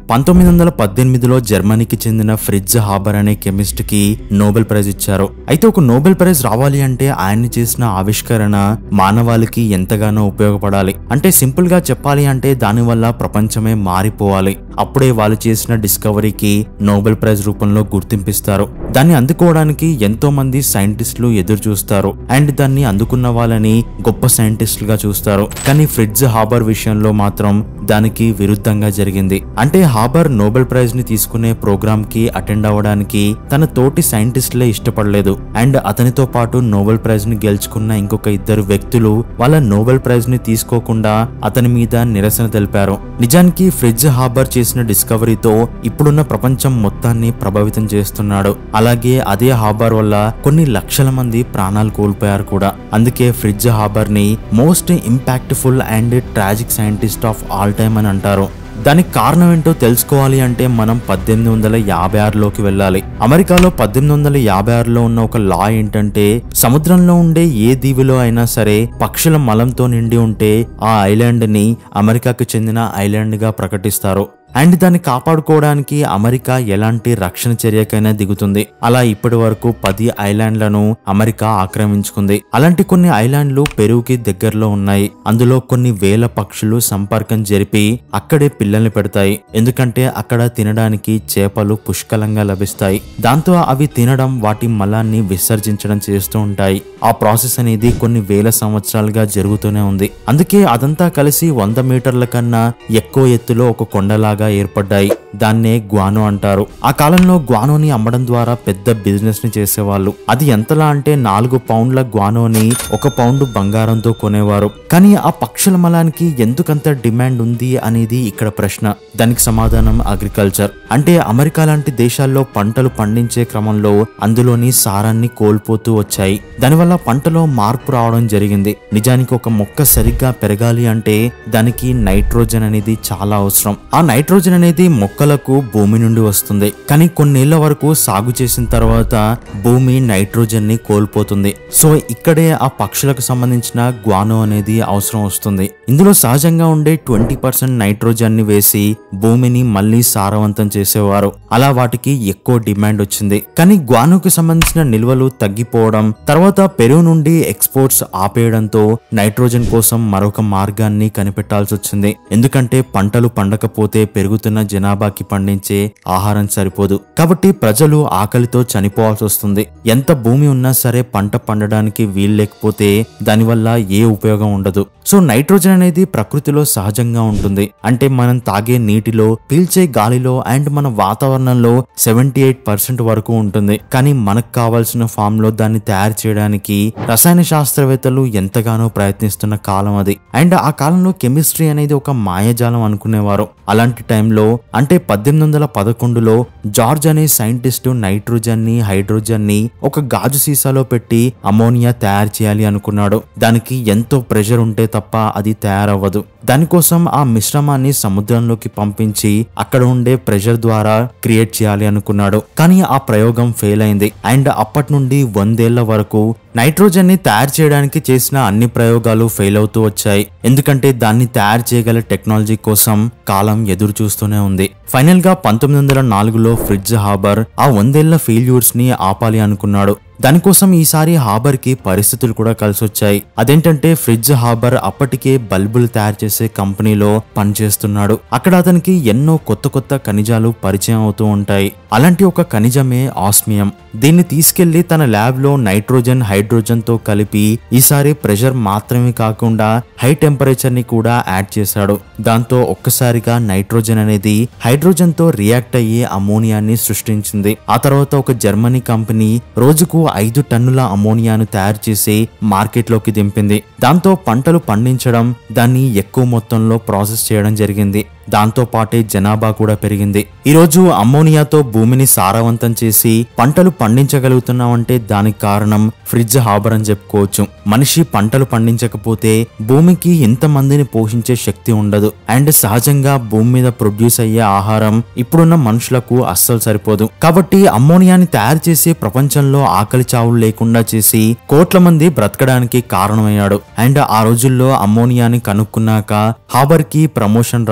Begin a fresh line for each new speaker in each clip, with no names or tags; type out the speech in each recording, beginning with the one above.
పంతొమ్మిది వందల పద్దెనిమిదిలో జర్మనీకి చెందిన ఫ్రిడ్జ్ హాబర్ అనే కెమిస్ట్ కి నోబెల్ ప్రైజ్ ఇచ్చారు అయితే ఒక నోబెల్ ప్రైజ్ రావాలి అంటే ఆయన చేసిన ఆవిష్కరణ మానవాళికి ఎంతగానో ఉపయోగపడాలి అంటే సింపుల్ గా చెప్పాలి అంటే దానివల్ల ప్రపంచమే మారిపోవాలి అప్పుడే వాళ్ళు చేసిన డిస్కవరీకి నోబెల్ ప్రైజ్ రూపంలో గుర్తింపిస్తారు దాన్ని అందుకోవడానికి ఎంతో మంది సైంటిస్టులు ఎదురు చూస్తారు అండ్ దాన్ని అందుకున్న వాళ్ళని గొప్ప సైంటిస్టులుగా చూస్తారు కానీ ఫ్రిడ్జ్ హాబర్ విషయంలో మాత్రం దానికి విరుద్ధంగా జరిగింది అంటే హాబర్ నోబెల్ ప్రైజ్ ని తీసుకునే ప్రోగ్రామ్ కి అటెండ్ అవ్వడానికి తన తోటి సైంటిస్టులే ఇష్టపడలేదు అండ్ అతనితో పాటు నోబెల్ ప్రైజ్ ని గెలుచుకున్న ఇంకొక ఇద్దరు వ్యక్తులు వాళ్ళ నోబెల్ ప్రైజ్ ని తీసుకోకుండా అతని మీద నిరసన తెలిపారు నిజానికి ఫ్రిడ్జ్ హాబర్ చేసిన డిస్కవరీతో ఇప్పుడున్న ప్రపంచం మొత్తాన్ని ప్రభావితం చేస్తున్నాడు అలాగే అదే హాబర్ వల్ల కొన్ని లక్షల మంది ప్రాణాలు కోల్పోయారు కూడా అందుకే ఫ్రిడ్జ్ హాబర్ ని most impactful and tragic scientist of all time అని అంటారు దానికి కారణం ఏంటో తెలుసుకోవాలి అంటే మనం పద్దెనిమిది వందల యాభై ఆరులోకి వెళ్ళాలి అమెరికాలో పద్దెనిమిది వందల యాభై ఆరులో ఉన్న ఒక లా ఏంటంటే సముద్రంలో ఉండే ఏ దీవిలో అయినా సరే పక్షుల మలంతో నిండి ఉంటే ఆ ఐలాండ్ ని అమెరికాకు చెందిన ఐలాండ్ గా ప్రకటిస్తారు అండ్ దాన్ని కాపాడుకోవడానికి అమెరికా ఎలాంటి రక్షణ చర్యకైనా దిగుతుంది అలా ఇప్పటి వరకు పది ఐలాండ్లను అమెరికా ఆక్రమించుకుంది అలాంటి కొన్ని ఐలాండ్లు పెరుగుకి దగ్గరలో ఉన్నాయి అందులో కొన్ని వేల పక్షులు సంపర్కం జరిపి అక్కడే పిల్లల్ని పెడతాయి ఎందుకంటే అక్కడ తినడానికి చేపలు పుష్కలంగా లభిస్తాయి దాంతో అవి తినడం వాటి మలాన్ని విసర్జించడం చేస్తూ ఉంటాయి ఆ ప్రాసెస్ అనేది కొన్ని వేల సంవత్సరాలుగా జరుగుతూనే ఉంది అందుకే అదంతా కలిసి వంద మీటర్ల కన్నా ఎక్కువ ఎత్తులో ఒక కొండలాగా ఏర్పడ్డాయి దాన్నే గ్వానో అంటారు ఆ కాలంలో గ్వానోని అమ్మడం ద్వారా పెద్ద బిజినెస్ ని చేసేవాళ్ళు అది ఎంతలా అంటే నాలుగు పౌండ్ల గ్వానోని ఒక పౌండ్ బంగారంతో కొనేవారు కానీ ఆ పక్షుల మలానికి ఎందుకంత డిమాండ్ ఉంది అనేది ఇక్కడ ప్రశ్న దానికి సమాధానం అగ్రికల్చర్ అంటే అమెరికా లాంటి దేశాల్లో పంటలు పండించే క్రమంలో అందులోని సారాన్ని కోల్పోతూ వచ్చాయి దానివల్ల పంటలో మార్పు రావడం జరిగింది నిజానికి ఒక మొక్క సరిగ్గా పెరగాలి అంటే దానికి నైట్రోజన్ అనేది చాలా అవసరం ఆ నైట్రోజన్ అనేది మొక్కలకు భూమి నుండి వస్తుంది కానీ కొన్నేళ్ల వరకు సాగు చేసిన తర్వాత భూమి నైట్రోజన్ ని కోల్పోతుంది సో ఇక్కడే ఆ పక్షులకు సంబంధించిన గ్వానో అనేది అవసరం వస్తుంది ఇందులో సహజంగా ఉండే ట్వంటీ పర్సెంట్ నైట్రోజన్ ని వేసి భూమిని మళ్ళీ సారవంతం చేసేవారు అలా వాటికి ఎక్కువ డిమాండ్ వచ్చింది కానీ గ్వానోకి సంబంధించిన నిల్వలు తగ్గిపోవడం తర్వాత పెరుగు నుండి ఎక్స్పోర్ట్స్ ఆపేయడంతో నైట్రోజన్ కోసం మరొక మార్గాన్ని కనిపెట్టాల్సి వచ్చింది ఎందుకంటే పంటలు పండకపోతే పెరుగుతున్న జనాభాకి పండించే ఆహారం సరిపోదు కాబట్టి ప్రజలు ఆకలితో చనిపోవాల్సి వస్తుంది ఎంత భూమి ఉన్నా సరే పంట పండడానికి వీలు లేకపోతే దానివల్ల ఏ ఉపయోగం ఉండదు సో నైట్రోజన్ అనేది ప్రకృతిలో సహజంగా ఉంటుంది అంటే మనం తాగే నీటిలో పీల్చే గాలిలో అండ్ మన వాతావరణంలో సెవెంటీ ఎయిట్ పర్సెంట్ వరకు ఉంటుంది కానీ మనకు కావాల్సిన ఫామ్ లో దాన్ని తయారు చేయడానికి రసాయన శాస్త్రవేత్తలు ఎంతగానో ప్రయత్నిస్తున్న కాలం అది అండ్ ఆ కాలంలో కెమిస్ట్రీ అనేది ఒక మాయాజాలం అనుకునేవారు అలాంటి టైంలో అంటే పద్దెనిమిది వందల పదకొండులో జార్జ్ అనే సైంటిస్ట్ నైట్రోజన్ ని హైడ్రోజన్ ని ఒక గాజు సీసాలో పెట్టి అమోనియా తయారు చేయాలి అనుకున్నాడు దానికి ఎంతో ప్రెషర్ ఉంటే తప్ప అది తయారవ్వదు దానికోసం ఆ మిశ్రమాన్ని సముద్రంలోకి పంపించి అక్కడ ఉండే ప్రెషర్ ద్వారా క్రియేట్ చేయాలి అనుకున్నాడు కానీ ఆ ప్రయోగం ఫెయిల్ అయింది అండ్ అప్పటి నుండి వందేళ్ల వరకు నైట్రోజన్ ని తయారు చేయడానికి చేసిన అన్ని ప్రయోగాలు ఫెయిల్ అవుతూ వచ్చాయి ఎందుకంటే దాన్ని తయారు చేయగల టెక్నాలజీ కోసం కాలం ఎదురు చూస్తూనే ఉంది ఫైనల్ గా పంతొమ్మిది వందల నాలుగులో ఫ్రిడ్జ్ హాబర్ ఆ వందేళ్ల ఫెయిల్యూర్స్ ని ఆపాలి అనుకున్నాడు దానికోసం ఈసారి హాబర్ కి పరిస్థితులు కూడా కలిసొచ్చాయి అదేంటంటే ఫ్రిడ్జ్ హాబర్ అప్పటికే బల్బులు తయారు చేసే కంపెనీలో పనిచేస్తున్నాడు అక్కడ అతనికి ఎన్నో కొత్త కొత్త ఖనిజాలు పరిచయం అవుతూ ఉంటాయి అలాంటి ఒక ఖనిజమే ఆస్మియం దీన్ని తీసుకెళ్లి తన ల్యాబ్ లో నైట్రోజన్ హైడ్రోజన్ తో కలిపి ఈసారి ప్రెషర్ మాత్రమే కాకుండా హై టెంపరేచర్ ని కూడా యాడ్ చేశాడు దాంతో ఒక్కసారిగా నైట్రోజన్ అనేది హైడ్రోజన్ తో రియాక్ట్ అయ్యి అమోనియాని సృష్టించింది ఆ తర్వాత ఒక జర్మనీ కంపెనీ రోజుకు ఐదు టన్నుల అమోనియాను తయారు చేసి మార్కెట్లోకి దింపింది దాంతో పంటలు పండించడం దాన్ని ఎక్కువ మొత్తంలో ప్రాసెస్ చేయడం జరిగింది దాంతో పాటే జనాభా కూడా పెరిగింది ఈరోజు అమ్మోనియాతో భూమిని సారవంతం చేసి పంటలు పండించగలుగుతున్నామంటే దానికి కారణం ఫ్రిడ్జ్ హాబర్ అని చెప్పుకోవచ్చు మనిషి పంటలు పండించకపోతే భూమికి ఇంతమందిని పోషించే శక్తి ఉండదు అండ్ సహజంగా భూమి మీద ప్రొడ్యూస్ అయ్యే ఆహారం ఇప్పుడున్న మనుషులకు అస్సలు సరిపోదు కాబట్టి అమ్మోనియాని తయారు చేసి ప్రపంచంలో ఆకలి చావులు లేకుండా చేసి కోట్ల మంది బ్రతకడానికి కారణమయ్యాడు అండ్ ఆ రోజుల్లో అమ్మోనియాని కనుక్కున్నాక హాబర్ కి ప్రమోషన్ రావడం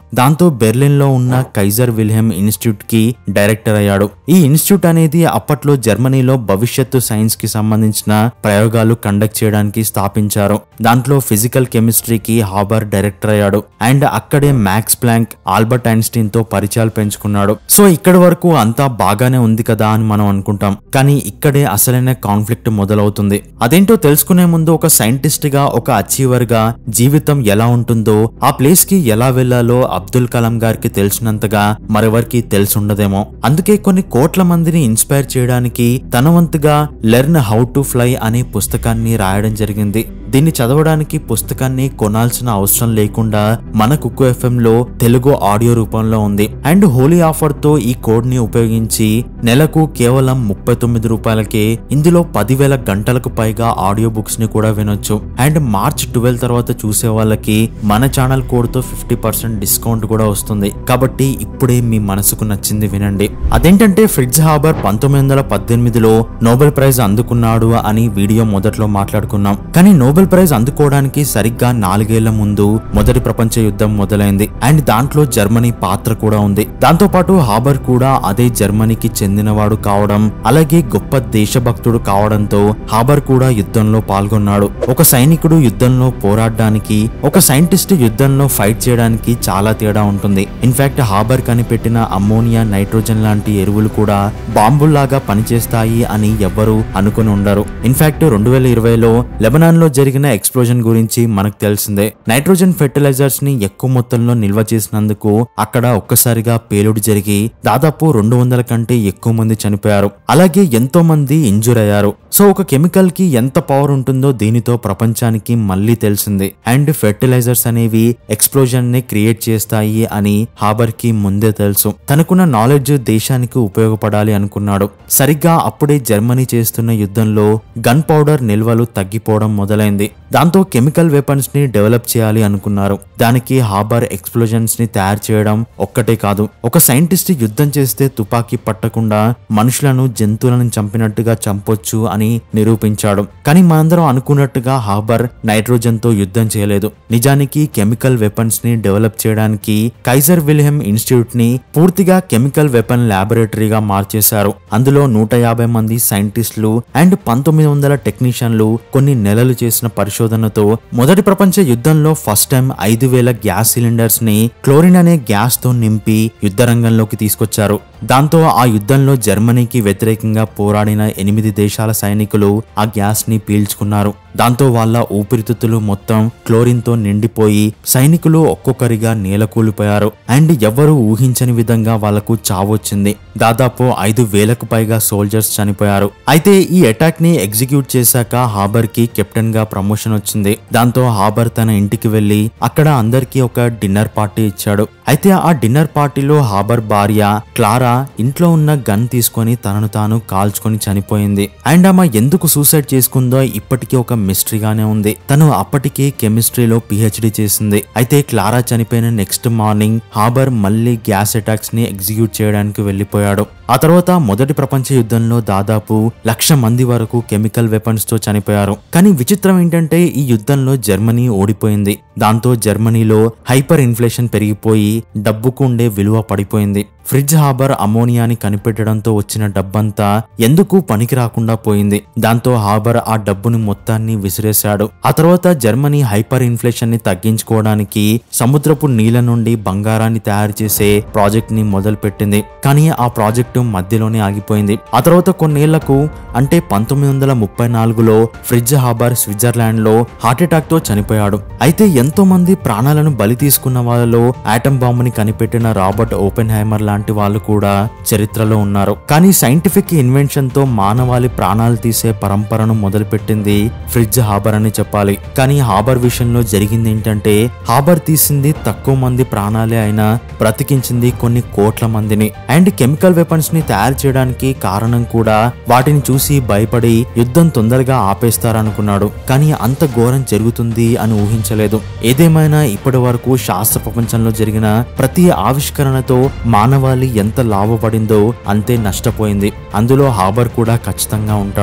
దాంతో బెర్లిన్ లో ఉన్న కైజర్ విల్హెమ్ ఇన్స్టిట్యూట్ కి డైరెక్టర్ అయ్యాడు ఈ ఇన్స్టిట్యూట్ అనేది అప్పట్లో జర్మనీలో భవిష్యత్తు సైన్స్ కి సంబంధించిన ప్రయోగాలు కండక్ట్ చేయడానికి స్థాపించారు దాంట్లో ఫిజికల్ కెమిస్ట్రీకి హాబర్ డైరెక్టర్ అయ్యాడు అండ్ అక్కడే మ్యాక్స్ ప్లాంక్ ఆల్బర్ట్ ఐన్స్టీన్ తో పరిచయాలు పెంచుకున్నాడు సో ఇక్కడి వరకు అంతా బాగానే ఉంది కదా అని మనం అనుకుంటాం కానీ ఇక్కడే అసలైన కాన్ఫ్లిక్ట్ మొదలవుతుంది అదేంటో తెలుసుకునే ముందు ఒక సైంటిస్ట్ గా ఒక అచీవర్ గా జీవితం ఎలా ఉంటుందో ఆ ప్లేస్ కి ఎలా వెళ్లాలో అబ్దుల్ కలాం గారికి తెలిసినంతగా మరెవరికి తెలుసుండదేమో అందుకే కొన్ని కోట్ల మందిని ఇన్స్పైర్ చేయడానికి తన వంతుగా లెర్న్ హౌ టు ఫ్లై అనే పుస్తకాన్ని రాయడం జరిగింది దీన్ని చదవడానికి పుస్తకాన్ని కొనాల్సిన అవసరం లేకుండా మన కుక్కు ఎఫ్ఎం లో తెలుగు ఆడియో రూపంలో ఉంది అండ్ హోలీ ఆఫర్ తో ఈ కోడ్ ని ఉపయోగించి నెలకు కేవలం ముప్పై తొమ్మిది రూపాయలకే ఇందులో పదివేల గంటలకు పైగా ఆడియో బుక్స్ ని కూడా వినొచ్చు అండ్ మార్చ్ ట్వెల్వ్ తర్వాత చూసే వాళ్ళకి మన ఛానల్ కోడ్ తో ఫిఫ్టీ పర్సెంట్ డిస్కౌంట్ కూడా వస్తుంది కాబట్టి ఇప్పుడే మీ మనసుకు నచ్చింది వినండి అదేంటంటే ఫ్రిడ్జ్ హాబర్ పంతొమ్మిది వందల పద్దెనిమిదిలో నోబెల్ ప్రైజ్ అందుకున్నాడు అని వీడియో మొదట్లో మాట్లాడుకున్నాం కానీ నోబెల్ ప్రైజ్ అందుకోవడానికి సరిగ్గా నాలుగేళ్ల ముందు మొదటి ప్రపంచ యుద్ధం మొదలైంది అండ్ దాంట్లో జర్మనీ పాత్ర కూడా ఉంది దాంతో పాటు హాబర్ కూడా అదే జర్మనీకి చెందినవాడు కావడం అలాగే గొప్ప దేశభక్తుడు కావడంతో హాబర్ కూడా యుద్ధంలో పాల్గొన్నాడు ఒక సైనికుడు యుద్ధంలో పోరాడడానికి ఒక సైంటిస్ట్ యుద్ధంలో ఫైట్ చేయడానికి చాలా తేడా ఉంటుంది ఇన్ఫాక్ట్ హాబర్ కనిపెట్టిన అమ్మోనియా నైట్రోజన్ లాంటి ఎరువులు కూడా బాంబుల్లాగా పనిచేస్తాయి అని ఎవ్వరూ అనుకుని ఉండరు ఇన్ఫాక్ట్ రెండు వేల ఇరవైలో లెబనాన్ లో జరిగిన ఎక్స్ప్లోజన్ గురించి మనకు తెలిసిందే నైట్రోజన్ ఫెర్టిలైజర్స్ ని ఎక్కువ మొత్తంలో నిల్వ చేసినందుకు అక్కడ ఒక్కసారిగా పేలుడు జరిగి దాదాపు రెండు వందల కంటే ఎక్కువ మంది చనిపోయారు అలాగే ఎంతో మంది ఇంజూర్ అయ్యారు సో ఒక కెమికల్ కి ఎంత పవర్ ఉంటుందో దీనితో ప్రపంచానికి మళ్ళీ తెలిసింది అండ్ ఫెర్టిలైజర్స్ అనేవి ఎక్స్ప్లోజన్ ని క్రియేట్ చేస్తాయి అని హాబర్ కి ముందే తెలుసు తనకున్న నాలెడ్జ్ దేశానికి ఉపయోగపడాలి అనుకున్నాడు సరిగ్గా అప్పుడే జర్మనీ చేస్తున్న యుద్ధంలో గన్ పౌడర్ నిల్వలు తగ్గిపోవడం మొదలైంది దాంతో కెమికల్ వెపన్స్ ని డెవలప్ చేయాలి అనుకున్నారు దానికి హాబర్ ఎక్స్ప్లోజన్స్ ని తయారు చేయడం ఒక్కటే కాదు ఒక సైంటిస్ట్ యుద్ధం చేస్తే తుపాకీ పట్టకుండా మనుషులను జంతువులను చంపినట్టుగా చంపొచ్చు అని నిరూపించాడు కానీ మనందరం అనుకున్నట్టుగా హాబర్ నైట్రోజన్ తో యుద్ధం చేయలేదు నిజానికి కెమికల్ వెపన్స్ ని డెవలప్ చేయడానికి కైజర్ విలియం ఇన్స్టిట్యూట్ ని పూర్తిగా కెమికల్ వెపన్ ల్యాబొరేటరీగా మార్చేశారు అందులో నూట యాభై మంది సైంటిస్టులు అండ్ పంతొమ్మిది వందల టెక్నీషియన్లు కొన్ని నెలలు చేసిన పరిశోధనతో మొదటి ప్రపంచ యుద్ధంలో ఫస్ట్ టైం ఐదు వేల గ్యాస్ సిలిండర్స్ ని క్లోరిన్ అనే గ్యాస్ తో నింపి యుద్ధ రంగంలోకి తీసుకొచ్చారు దాంతో ఆ యుద్ధంలో జర్మనీకి వ్యతిరేకంగా పోరాడిన ఎనిమిది దేశాల సైనికులు ఆ గ్యాస్ ని పీల్చుకున్నారు దాంతో వాళ్ళ ఊపిరితిత్తులు మొత్తం క్లోరిన్ తో నిండిపోయి సైనికులు ఒక్కొక్కరిగా నేలకూలిపోయారు అండ్ ఎవరు ఊహించని విధంగా వాళ్లకు చావొచ్చింది దాదాపు ఐదు వేలకు పైగా సోల్జర్స్ చనిపోయారు అయితే ఈ అటాక్ ని ఎగ్జిక్యూట్ చేశాక హాబర్ కి కెప్టెన్ గా ప్రమోషన్ వచ్చింది దాంతో హాబర్ తన ఇంటికి వెళ్లి అక్కడ అందరికీ ఒక డిన్నర్ పార్టీ ఇచ్చాడు అయితే ఆ డిన్నర్ పార్టీలో హాబర్ భార్య క్లారా ఇంట్లో ఉన్న గన్ తీసుకొని తనను తాను కాల్చుకొని చనిపోయింది అండ్ ఆమె ఎందుకు సూసైడ్ చేసుకుందో ఇప్పటికీ ఒక మిస్టరీగానే ఉంది తను అప్పటికే కెమిస్ట్రీలో పిహెచ్డి చేసింది అయితే క్లారా చనిపోయిన నెక్స్ట్ మార్నింగ్ హాబర్ మళ్ళీ గ్యాస్ అటాక్స్ ని ఎగ్జిక్యూట్ చేయడానికి వెళ్లిపోయాడు ఆ తర్వాత మొదటి ప్రపంచ యుద్ధంలో దాదాపు లక్ష మంది వరకు కెమికల్ వెపన్స్ తో చనిపోయారు కానీ విచిత్రం ఏంటంటే ఈ యుద్ధంలో జర్మనీ ఓడిపోయింది దాంతో జర్మనీలో హైపర్ ఇన్ఫ్లేషన్ పెరిగిపోయి డబ్బుకు ఉండే విలువ పడిపోయింది ఫ్రిడ్జ్ హాబర్ అమోనియాని కనిపెట్టడంతో వచ్చిన డబ్బంతా ఎందుకు పనికి రాకుండా పోయింది దాంతో హాబర్ ఆ డబ్బుని మొత్తాన్ని విసిరేశాడు ఆ తర్వాత జర్మనీ హైపర్ ఇన్ఫ్లేషన్ ని తగ్గించుకోవడానికి సముద్రపు నీళ్ల నుండి బంగారాన్ని తయారు చేసే ప్రాజెక్ట్ ని మొదలు పెట్టింది కానీ ఆ ప్రాజెక్టు మధ్యలోనే ఆగిపోయింది ఆ తర్వాత కొన్నేళ్లకు అంటే పంతొమ్మిది వందల ముప్పై నాలుగులో ఫ్రిడ్జ్ హాబర్ స్విట్జర్లాండ్ లో హార్ట్ అటాక్ తో చనిపోయాడు అయితే ఎంతో మంది ప్రాణాలను బలి తీసుకున్న వాళ్ళలో ఆటం బాంబుని కనిపెట్టిన రాబర్ట్ ఓపెన్ హైమర్ లాంటి వాళ్ళు కూడా చరిత్రలో ఉన్నారు కానీ సైంటిఫిక్ ఇన్వెన్షన్ తో మానవాళి ప్రాణాలు తీసే పరంపరను మొదలుపెట్టింది ఫ్రిడ్జ్ హాబర్ అని చెప్పాలి కానీ హాబర్ విషయంలో జరిగింది ఏంటంటే హాబర్ తీసింది తక్కువ మంది ప్రాణాలే అయినా బ్రతికించింది కొన్ని కోట్ల మందిని అండ్ కెమికల్ వెపన్స్ ని తయారు చేయడానికి కారణం కూడా వాటిని చూసి భయపడి యుద్ధం తొందరగా ఆపేస్తారనుకున్నాడు కానీ అంత ఘోరం జరుగుతుంది అని ఊహించలేదు ఏదేమైనా ఇప్పటి వరకు శాస్త్ర ప్రపంచంలో జరిగిన ప్రతి ఆవిష్కరణతో మానవాళి ఎంత లాభపడిందో అంతే నష్టపోయింది అందులో హాబర్ కూడా ఖచ్చితంగా ఉంటాడు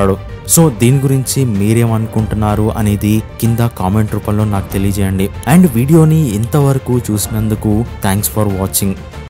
సో దీని గురించి మీరేమనుకుంటున్నారు అనేది కింద కామెంట్ రూపంలో నాకు తెలియజేయండి అండ్ వీడియోని ఇంతవరకు చూసినందుకు థ్యాంక్స్ ఫర్ వాచింగ్